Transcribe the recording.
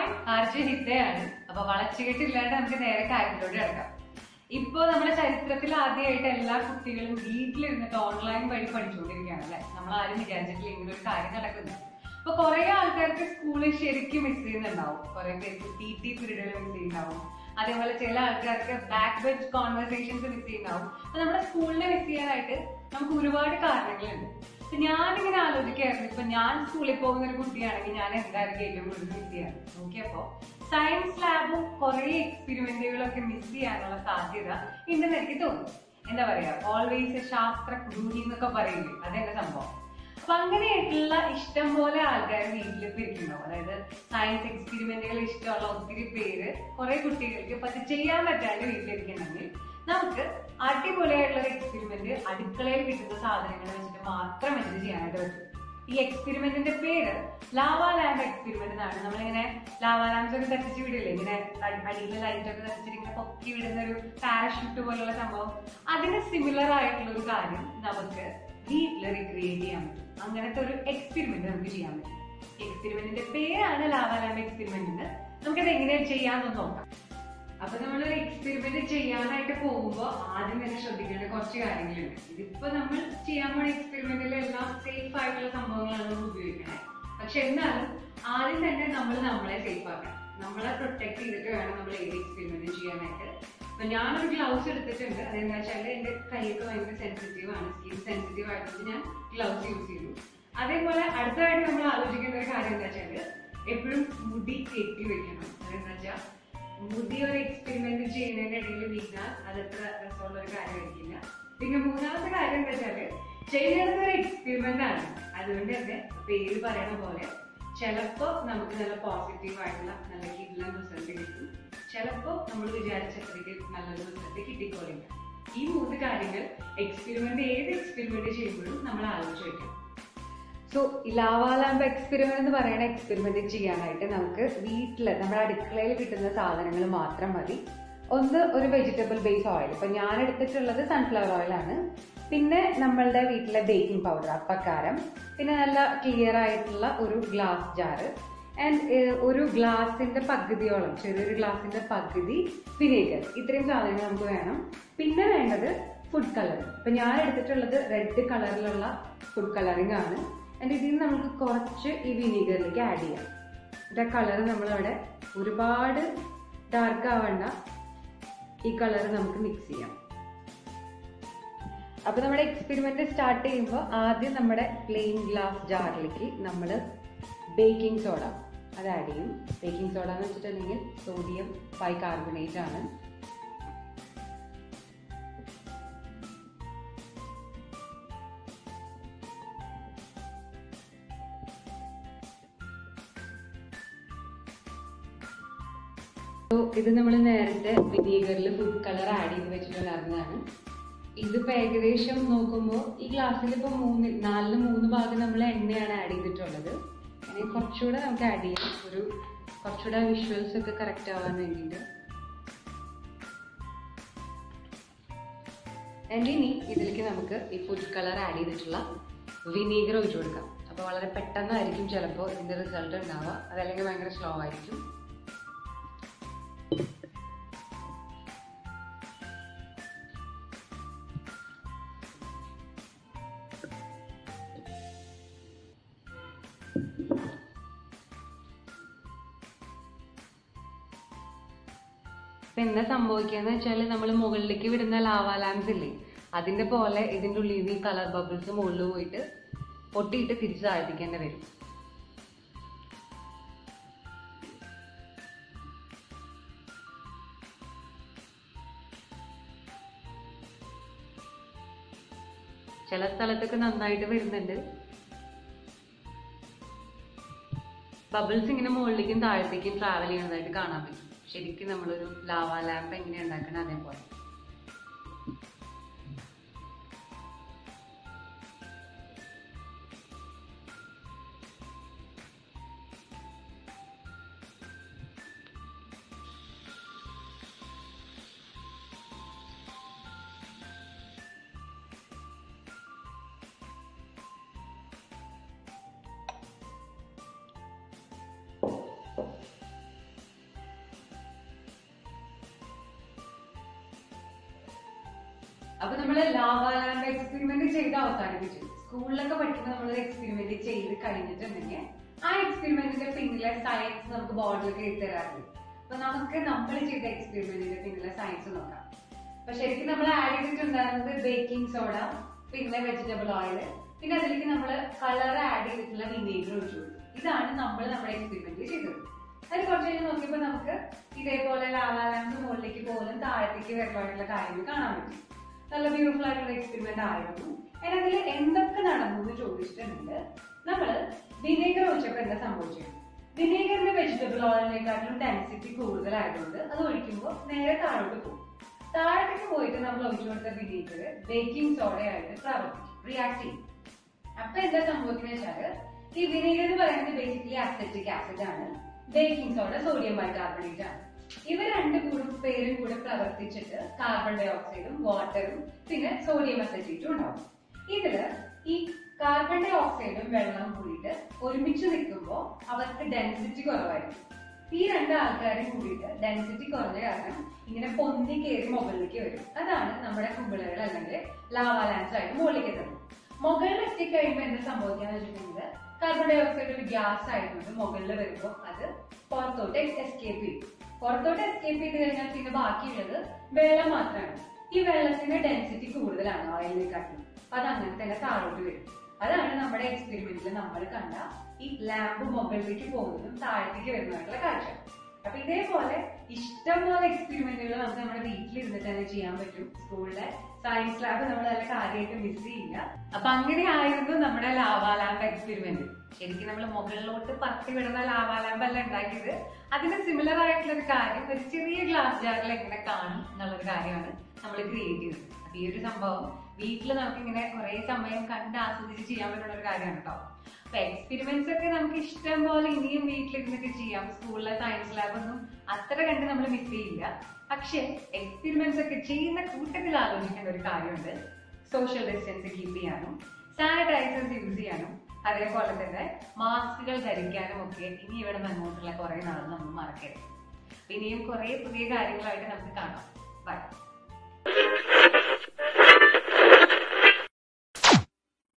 RJ ഹിതയാണ് അപ്പൊ വളച്ചുകെട്ടില്ലാണ്ട് നമുക്ക് നേരെ കാര്യത്തിലോട്ട് കിടക്കാം ഇപ്പൊ നമ്മുടെ ചരിത്രത്തിൽ ആദ്യമായിട്ട് എല്ലാ കുട്ടികളും വീട്ടിലിരുന്നിട്ട് ഓൺലൈൻ വഴി പഠിച്ചുകൊണ്ടിരിക്കുകയാണ് അല്ലെ നമ്മൾ ആരും വിചാരിച്ചിട്ടില്ല ഇങ്ങനെ ഒരു കാര്യം നടക്കുന്നത് അപ്പൊ കുറെ ആൾക്കാർക്ക് സ്കൂളിൽ ശരിക്കും മിസ് ചെയ്യുന്നുണ്ടാവും കുറെ പേർക്ക് പി ടി പീരീഡുകൾ മിസ് ചെയ്യുന്നുണ്ടാവും അതേപോലെ ചില ആൾക്കാർക്ക് ബാക്ക് ബെഞ്ച് കോൺവെർസേഷൻസ് മിസ് ചെയ്യുന്നുണ്ടാവും അപ്പൊ നമ്മുടെ സ്കൂളിനെ മിസ് ചെയ്യാനായിട്ട് നമുക്ക് ഒരുപാട് കാരണങ്ങളുണ്ട് അപ്പൊ ഞാനിങ്ങനെ ആലോചിക്കായിരുന്നു ഇപ്പൊ ഞാൻ സ്കൂളിൽ പോകുന്ന ഒരു കുട്ടിയാണെങ്കിൽ ഞാൻ എന്തായിരിക്കും ഏറ്റവും കൂടുതൽ മിസ് ചെയ്യാറ് നോക്കിയപ്പോ സയൻസ് ലാബും കുറെ എക്സ്പെരിമെന്റുകളൊക്കെ മിസ് ചെയ്യാനുള്ള സാധ്യത ഉണ്ടെന്ന് എനിക്ക് തോന്നുന്നു എന്താ പറയാ ഓൾവേസ് ശാസ്ത്ര ഗ്രൂഹി എന്നൊക്കെ പറയില്ലേ അതെന്റെ സംഭവം അപ്പൊ അങ്ങനെയായിട്ടുള്ള ഇഷ്ടം പോലെ ആൾക്കാർ വീട്ടിലിപ്പോ ഇരിക്കുന്നുണ്ടാവും അതായത് സയൻസ് എക്സ്പെരിമെന്റുകൾ ഇഷ്ടമുള്ള ഒത്തിരി പേര് കുറെ കുട്ടികൾക്ക് പക്ഷെ ചെയ്യാൻ പറ്റാണ്ട് വീട്ടിലിരിക്കുന്നുണ്ടെങ്കിൽ നമുക്ക് അടിപൊളിയായിട്ടുള്ള ഒരു എക്സ്പെരിമെന്റ് അടുക്കളയിൽ കിട്ടുന്ന സാധനങ്ങൾ വെച്ചിട്ട് മാത്രം വെച്ചിട്ട് ചെയ്യാനായിട്ട് പറ്റും ഈ എക്സ്പെരിമെന്റിന്റെ പേര് ലാവ ലാമ്പ് എക്സ്പെരിമെന്റ് എന്നാണ് നമ്മളിങ്ങനെ ലാവ ലാംബ്സ് ഒക്കെ കത്തിച്ച് വിടില്ലേ ഇങ്ങനെ അടി- അടിയിലെ ലൈറ്റ് ഒക്കെ കത്തിച്ചിട്ട് ഇങ്ങനെ പൊക്കി വിടുന്ന ഒരു പാരഷൂട്ട് പോലുള്ള സംഭവം അതിന് സിമിലർ ആയിട്ടുള്ള ഒരു കാര്യം നമുക്ക് വീട്ടിൽ റീക്രിയേറ്റ് ചെയ്യാൻ പറ്റും അങ്ങനത്തെ ഒരു എക്സ്പെരിമെന്റ് നമുക്ക് ചെയ്യാൻ പറ്റും എക്സ്പെരിമെന്റിന്റെ പേരാണ് ലാവ ലാമ്പ് എക്സ്പെരിമെന്റ് എന്ന് നമുക്കത് എങ്ങനെയാണ് ചെയ്യാമെന്ന് നോക്കാം അപ്പൊ നമ്മൾ ഒരു എക്സ്പെരിമെന്റ് ചെയ്യാനായിട്ട് പോകുമ്പോ ആദ്യം തന്നെ ശ്രദ്ധിക്കേണ്ട കുറച്ച് കാര്യങ്ങളുണ്ട് ഇതിപ്പോ നമ്മൾ ചെയ്യാൻ പോണ എക്സ്പെരിമെന്റിൽ എല്ലാം സേഫ് ആയിട്ടുള്ള സംഭവങ്ങളാണ് നമ്മൾ ഉപയോഗിക്കുന്നത് പക്ഷെ എന്നാലും ആദ്യം തന്നെ നമ്മൾ നമ്മളെ സേഫ് ആക്കണം നമ്മളെ പ്രൊട്ടക്ട് ചെയ്തിട്ട് വേണം നമ്മൾ ഏത് എക്സ്പെരിമെന്റ് ചെയ്യാനായിട്ട് അപ്പൊ ഞാനൊരു ഗ്ലൗസ് എടുത്തിട്ടുണ്ട് അതെന്താ വെച്ചാൽ എന്റെ കൈയൊക്കെ ഭയങ്കര സെൻസിറ്റീവ് ആണ് സ്കിൻ സെൻസിറ്റീവ് ആയതുകൊണ്ട് ഞാൻ ഗ്ലൗസ് യൂസ് ചെയ്തു അതേപോലെ അടുത്തതായിട്ട് നമ്മൾ ആലോചിക്കേണ്ട ഒരു കാര്യം എന്താ വെച്ചാല് എപ്പോഴും മുടി കെട്ടി വെക്കണം അതെന്താ വെച്ചാൽ മുടി ഒരു എക്സ്പെരിമെന്റ് ചെയ്യുന്നതിന്റെ ഇടയിൽ വീണാൽ അതത്ര രസമുള്ള ഒരു കാര്യമായിരിക്കില്ല പിന്നെ മൂന്നാമത്തെ കാര്യം എന്താ വെച്ചാല് ചെയ്യുന്നത് ഒരു എക്സ്പെരിമെന്റ് ആണ് അതുകൊണ്ട് തന്നെ പേര് പറയണ പോലെ ചിലപ്പോ നമുക്ക് നല്ല പോസിറ്റീവ് ആയിട്ടുള്ള നല്ല കിഡ്ലൻ റിസൾട്ട് കിട്ടും ചിലപ്പോ നമ്മൾ വിചാരിച്ചത്രയ്ക്ക് നല്ലൊരു റിസൾട്ട് കിട്ടിക്കോളില്ല ഈ മൂന്ന് കാര്യങ്ങൾ എക്സ്പെരിമെന്റ് ഏത് എക്സ്പെരിമെന്റ് ചെയ്യുമ്പോഴും നമ്മൾ ആലോചിച്ച് വെക്കണം സോ ലാവാ ലാമ്പ് എക്സ്പെരിമെന്റ് എന്ന് പറയുന്ന എക്സ്പെരിമെന്റ് ചെയ്യാനായിട്ട് നമുക്ക് വീട്ടിൽ നമ്മുടെ അടുക്കളയിൽ കിട്ടുന്ന സാധനങ്ങൾ മാത്രം മതി ഒന്ന് ഒരു വെജിറ്റബിൾ ബേസ് ഓയിൽ ഇപ്പൊ ഞാൻ എടുത്തിട്ടുള്ളത് സൺഫ്ലവർ ഓയിൽ ആണ് പിന്നെ നമ്മളുടെ വീട്ടിലെ ബേക്കിംഗ് പൗഡർ അപ്പക്കാരം പിന്നെ നല്ല ക്ലിയർ ആയിട്ടുള്ള ഒരു ഗ്ലാസ് ജാറ് ആൻഡ് ഒരു ഗ്ലാസിന്റെ പകുതിയോളം ചെറിയൊരു ഗ്ലാസിന്റെ പകുതി വിനേഗർ ഇത്രയും സാധനങ്ങൾ നമുക്ക് വേണം പിന്നെ വേണ്ടത് ഫുഡ് കളർ ഇപ്പൊ ഞാൻ എടുത്തിട്ടുള്ളത് റെഡ് കളറിലുള്ള ഫുഡ് കളറിംഗ് ആണ് ആൻഡ് ഇതിൽ നിന്ന് നമുക്ക് കുറച്ച് ഈ വിനീഗറിലേക്ക് ആഡ് ചെയ്യാം ഇതിന്റെ കളർ നമ്മളവിടെ ഒരുപാട് ഡാർക്ക് ആവണ്ട ഈ കളർ നമുക്ക് മിക്സ് ചെയ്യാം അപ്പൊ നമ്മുടെ എക്സ്പെരിമെന്റ് സ്റ്റാർട്ട് ചെയ്യുമ്പോൾ ആദ്യം നമ്മുടെ പ്ലെയിൻ ഗ്ലാസ് ജാറിലേക്ക് നമ്മൾ ബേക്കിംഗ് സോഡ അത് ആഡ് ചെയ്യും ബേക്കിംഗ് സോഡ എന്ന് വെച്ചിട്ടുണ്ടെങ്കിൽ സോഡിയം ബൈകാർബണേറ്റ് ആണ് So, ഇത് നമ്മൾ നേരത്തെ വിനീഗറിൽ ഫുഡ് കളർ ആഡ് ചെയ്ത് വെച്ചിട്ടുണ്ടായിരുന്നതാണ് ഇതിപ്പോ ഏകദേശം നോക്കുമ്പോൾ ഈ ഗ്ലാസ്സിൽ ഇപ്പൊ മൂന്ന് നാലിന് മൂന്ന് ഭാഗം നമ്മൾ എണ്ണയാണ് ആഡ് ചെയ്തിട്ടുള്ളത് ഇനി കുറച്ചുകൂടെ നമുക്ക് ആഡ് ചെയ്യാം ഒരു കുറച്ചുകൂടെ വിഷ്വൽസ് ഒക്കെ കറക്റ്റ് ആവാൻ വേണ്ടിയിട്ട് ആൻഡ് ഇനി ഇതിലേക്ക് നമുക്ക് ഈ ഫുഡ് കളർ ആഡ് ചെയ്തിട്ടുള്ള വിനീഗർ ഒഴിച്ചു കൊടുക്കാം അപ്പോൾ വളരെ പെട്ടെന്നായിരിക്കും ചിലപ്പോൾ ഇതിന്റെ റിസൾട്ട് ഉണ്ടാവുക അതല്ലെങ്കിൽ ഭയങ്കര സ്ലോ ആയിരിക്കും ഇപ്പൊ എന്താ സംഭവിക്കാന്ന് വെച്ചാൽ നമ്മൾ മുകളിലേക്ക് വിടുന്ന ലാവാ ലാംസ് ഇല്ലേ അതിന്റെ പോലെ ഇതിന്റെ ഉള്ളിൽ നിന്ന് ഈ കളർ ബബിൾസ് മുകളിൽ പോയിട്ട് പൊട്ടിയിട്ട് തിരിച്ച് താഴ്ത്തിക്കേണ്ടി വരും ചില സ്ഥലത്തൊക്കെ നന്നായിട്ട് വരുന്നുണ്ട് ബബിൾസ് ഇങ്ങനെ മുകളിലേക്കും താഴത്തേക്കും ട്രാവൽ ചെയ്യുന്നതായിട്ട് കാണാൻ പറ്റും ശരിക്കും നമ്മളൊരു ലാവ ലാമ്പ് എങ്ങനെ ഉണ്ടാക്കണം അതേപോലെ നമ്മള് ലാവ ലാമ്പ് എക്സ്പെരിമെന്റ് ചെയ്ത് അവസാനിപ്പിച്ചു സ്കൂളിലൊക്കെ പഠിക്കുമ്പോൾ നമ്മൾ എക്സ്പെരിമെന്റ് ചെയ്ത് കഴിഞ്ഞിട്ടുണ്ടെങ്കിൽ ആ എക്സ്പെരിമെന്റിന്റെ പിന്നിലെ സയൻസ് നമുക്ക് ബോർഡിലൊക്കെ എഴുതി തരാറുണ്ട് അപ്പൊ നമുക്ക് നമ്മൾ ചെയ്ത എക്സ്പെരിമെന്റിന്റെ പിന്നിലെ സയൻസ് നോക്കാം അപ്പൊ ശരിക്കും നമ്മൾ ആഡ് ചെയ്തിട്ടുണ്ടായിരുന്നത് ബേക്കിംഗ് സോഡ പിന്നെ വെജിറ്റബിൾ ഓയിൽ പിന്നെ അതിലേക്ക് നമ്മൾ കളർ ആഡ് ചെയ്തിട്ടുള്ള വിനേഗർ ഒഴിച്ചു കൊടുത്തു ഇതാണ് നമ്മൾ നമ്മുടെ എക്സ്പെരിമെന്റ് ചെയ്തത് അത് കുറച്ച് കഴിഞ്ഞ് നോക്കിയപ്പോൾ നമുക്ക് ഇതേപോലെ ലാവാലാമ്പ് മുകളിലേക്ക് പോലും താഴത്തേക്ക് വരുവാനുള്ള കാര്യങ്ങൾ കാണാൻ പറ്റി നല്ല ബ്യൂട്ടിഫുൾ ആയിട്ടുള്ള എക്സ്പെരിമെന്റ് ആയിരുന്നു and അതിൽ എന്തൊക്കെ നടന്നു എന്ന് ചോദിച്ചിട്ടുണ്ടെങ്കിൽ നമ്മൾ വിനേഗർ ഒഴിച്ചപ്പോൾ എന്താ സംഭവിച്ചത് വിനേഗറിന്റെ വെജിറ്റബിൾ ഓയിലിനെക്കാട്ടിലും ഡെൻസിറ്റി കൂടുതലായതുകൊണ്ട് അത് ഒഴിക്കുമ്പോൾ നേരെ താഴോട്ട് പോകും താഴത്തേക്ക് പോയിട്ട് നമ്മൾ ഒഴിച്ചു കൊടുത്ത വിനേഗർ ബേക്കിംഗ് സോഡയായിട്ട് പ്രവർത്തിക്കും റിയാക്ട് ചെയ്യും അപ്പൊ എന്താ സംഭവിക്കുന്നത് വെച്ചാല് ഈ വിനേഗർ എന്ന് പറയുന്നത് ബേസിക്കലി അസറ്റിക് ആസിഡ് ആണ് ബേക്കിംഗ് സോഡ സോഡിയം ബൈകാർബണേറ്റ് ആണ് ഇവ രണ്ട് കൂടും പേരും കൂടെ പ്രവർത്തിച്ചിട്ട് കാർബൺ ഡൈ ഓക്സൈഡും വാട്ടറും പിന്നെ സോഡിയം അസറ്റേറ്റും ഉണ്ടാവും ഇതില് ഈ കാർബൺ ഡൈ ഓക്സൈഡും വെള്ളവും കൂടിയിട്ട് ഒരുമിച്ച് നിൽക്കുമ്പോൾ അവർക്ക് ഡെൻസിറ്റി കുറവായിരിക്കും ഈ രണ്ട് ആൾക്കാരും കൂടിയിട്ട് ഡെൻസിറ്റി കുറഞ്ഞ കാരണം ഇങ്ങനെ പൊന്തി കയറി മുകളിലേക്ക് വരും അതാണ് നമ്മുടെ കുമിളകൾ അല്ലെങ്കിൽ ലാവാലാൻസ് ആയിട്ട് മുകളിലേക്ക് എത്തുന്നത് മുകളിൽ എത്തിക്കഴിയുമ്പോൾ എന്താ സംഭവിക്കാന്ന് വെച്ചിട്ടുണ്ടെങ്കിൽ കാർബൺ ഡൈ ഓക്സൈഡ് ഒരു ഗ്യാസ് ആയതുകൊണ്ട് മുകളിൽ വരുമ്പോൾ അത് പുറത്തോട്ട് എസ്കേപ്പ് ചെയ്യും പുറത്തോട്ട് എസ്കേപ്പ് ചെയ്ത് കഴിഞ്ഞാൽ പിന്നെ ബാക്കിയുള്ളത് വെള്ളം മാത്രമാണ് ഈ വെള്ളത്തിന്റെ ഡെൻസിറ്റി കൂടുതലാണ് ഓയിലിനെക്കാട്ടിലും അപ്പൊ അത് അങ്ങനെ തന്നെ താഴോട്ട് വരും അതാണ് നമ്മുടെ എക്സ്പെരിമെന്റിൽ നമ്മൾ കണ്ട ഈ ലാമ്പ് മുകളിലേക്ക് പോകുന്നതും താഴത്തേക്ക് വരുന്നതായിട്ടുള്ള കാഴ്ച അപ്പൊ ഇതേപോലെ ഇഷ്ടംപോലെ എക്സ്പെരിമെന്റുകൾ നമുക്ക് നമ്മുടെ വീട്ടിലിരുന്നിട്ട് തന്നെ ചെയ്യാൻ പറ്റും സ്കൂളിലെ സയൻസ് ലാബ് നമ്മൾ നല്ല കാര്യമായിട്ട് മിസ് ചെയ്യില്ല അപ്പൊ അങ്ങനെ ആയിരുന്നു നമ്മുടെ ലാവാ ലാമ്പ് എക്സ്പെരിമെന്റ് ശരിക്കും നമ്മൾ മുകളിലോട്ട് പറത്തി വിടുന്ന ലാവാ ലാമ്പ് അല്ല ഉണ്ടാക്കിയത് അതിന് സിമിലർ ആയിട്ടുള്ള ഒരു കാര്യം ഒരു ചെറിയ ഗ്ലാസ് ജാറിൽ എങ്ങനെ കാണും എന്നുള്ളൊരു കാര്യമാണ് നമ്മൾ ക്രിയേറ്റ് ചെയ്തത് അപ്പൊ ഈ ഒരു സംഭവം വീട്ടിൽ നമുക്ക് ഇങ്ങനെ കുറെ സമയം കണ്ട് ആസ്വദിച്ച് ചെയ്യാൻ പറ്റുന്ന ഒരു കാര്യമാണ് കേട്ടോ അപ്പൊ എക്സ്പെരിമെന്റ്സ് ഒക്കെ നമുക്ക് ഇഷ്ടം പോലെ ഇനിയും വീട്ടിലിരുന്നിട്ട് ചെയ്യാം സ്കൂളിലെ സയൻസ് ലാബ് ഒന്നും അത്ര കണ്ട് നമ്മൾ മിസ് ചെയ്യില്ല പക്ഷെ എക്സ്പെരിമെന്റ്സ് ഒക്കെ ചെയ്യുന്ന കൂട്ടത്തിൽ ആലോചിക്കേണ്ട ഒരു കാര്യമുണ്ട് സോഷ്യൽ ഡിസ്റ്റൻസ് കീപ്പ് ചെയ്യാനും സാനിറ്റൈസേഴ്സ് യൂസ് ചെയ്യാനും അതേപോലെ തന്നെ മാസ്കുകൾ ധരിക്കാനും ഒക്കെ ഇനി ഇവിടെ അങ്ങോട്ടുള്ള കുറെ നാൾ നമ്മൾ മറക്കരുത് ഇനിയും കുറെ പുതിയ കാര്യങ്ങളായിട്ട് നമുക്ക് കാണാം ബൈ